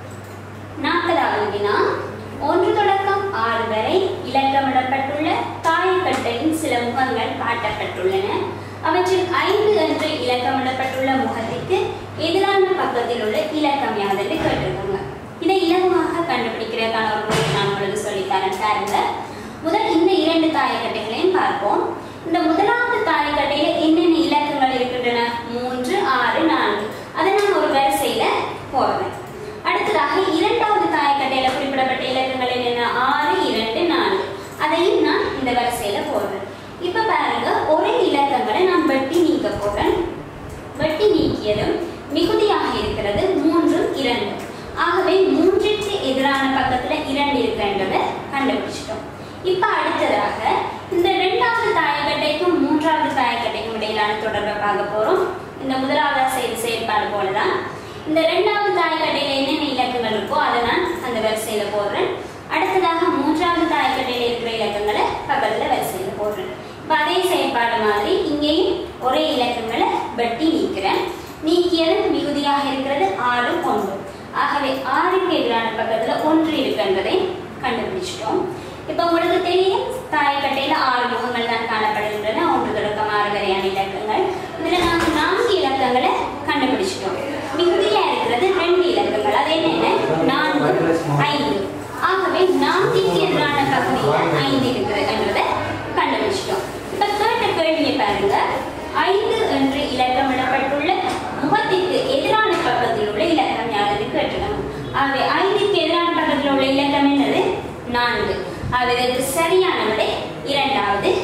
S1: நாற்பதாவது வினா ஒன்று தொடக்கம் ஆறு வரை இலக்கமிடப்பட்டுள்ள தாயக்கட்டையின் சில முகங்கள் காட்டப்பட்டுள்ளன அவற்றில் ஐந்து என்று இலக்கமிடப்பட்டுள்ள முகத்திற்கு எதிரான பக்கத்தில் உள்ள இலக்கம் யாதென்று கேட்டிருக்காங்க இதை இலகுவாக கண்டுபிடிக்கிறதுக்கான ஒரு முறை நான் உங்களுக்கு சொல்லித்தரேன் பாருங்க முதல் இந்த இரண்டு தாயக்கட்டைகளையும் பார்ப்போம் இந்த முதலாவது தாயக்கட்டையில என்னென்ன இலக்கங்கள் இருக்கின்றன மூன்று ஆறு நான்கு அதை நான் ஒரு வரிசையில போடுறேன் அடுத்ததாக இரண்டாவது தாயக்கட்டையில குறிப்பிடப்பட்ட இலக்கங்கள் என்னென்ன ஆறு இரண்டு நான்கு அதையும் நான் இந்த வரிசையில போடுறேன் இப்ப பாருங்க ஒரே இலக்கங்களை நான் வெட்டி நீக்க போறேன் வெட்டி நீக்கியதும் மிகுதியாக இருக்கிறது மூன்றும் இரண்டு ஆகவே மூன்றிற்கு எதிரான பக்கத்துல இரண்டு இருக்கின்றதை கண்டுபிடிச்சிட்டோம் இப்ப அடுத்ததாக இந்த இரண்டாவது தாயக்கட்டைக்கும் மூன்றாவது தாயக்கட்டைக்கும் இடையிலான தொடர்பை பார்க்க போறோம் இந்த முதலாவது செய்த செயல்பாடு போலதான் இந்த இரண்டாவது தாயக்கட்டையில என்னென்ன இலக்கங்கள் இருக்கோ அதை நான் அந்த வரிசையில போடுறேன் அடுத்ததாக மூன்றாவது தாயக்கட்டையில இருக்கிற இலக்கங்களை பக்கத்துல வரிசையில போடுறேன் இப்ப அதே செயல்பாடு மாதிரி இங்கேயும் ஒரே இலக்கங்களை வெட்டி நீக்கிறேன் நீக்கியது மிகுதியாக இருக்கிறது ஆறு ஒன்று ஆகவே ஆறுக்கு எதிரான பக்கத்துல ஒன்று இருக்கின்றதை கண்டுபிடிச்சிட்டோம் இப்ப உங்களுக்கு தெரியும் தாயக்கட்டையில ஆறு முகங்கள் தான் காணப்படுகின்றன ஒன்று தொடக்கம் ஆறு வரையான இலக்கங்கள் இதுல நாங்க நான்கு இலக்கங்களை கண்டுபிடிச்சிட்டோம் மிகுதியா இருக்கிறது ரெண்டு இலக்கங்கள் அது என்னென்ன நான்கு ஐந்து ஆகவே நான்கிற்கு எதிரான பகுதியில ஐந்து இருக்கிறதுன்றதை கண்டுபிடிச்சிட்டோம் இப்ப கேட்ட கேள்வியை பாருங்க ஐந்து என்று இலக்கமிடப்பட்டுள்ள முகத்திற்கு எதிரான பக்கத்தில் உள்ள இலக்கம் யாருன்னு கேட்டிருக்காங்க ஆகவே ஐந்துக்கு எதிரான பக்கத்தில் உள்ள இலக்கம் என்னது நான்கு ஆகவே இதற்கு சரியான விடை இரண்டாவது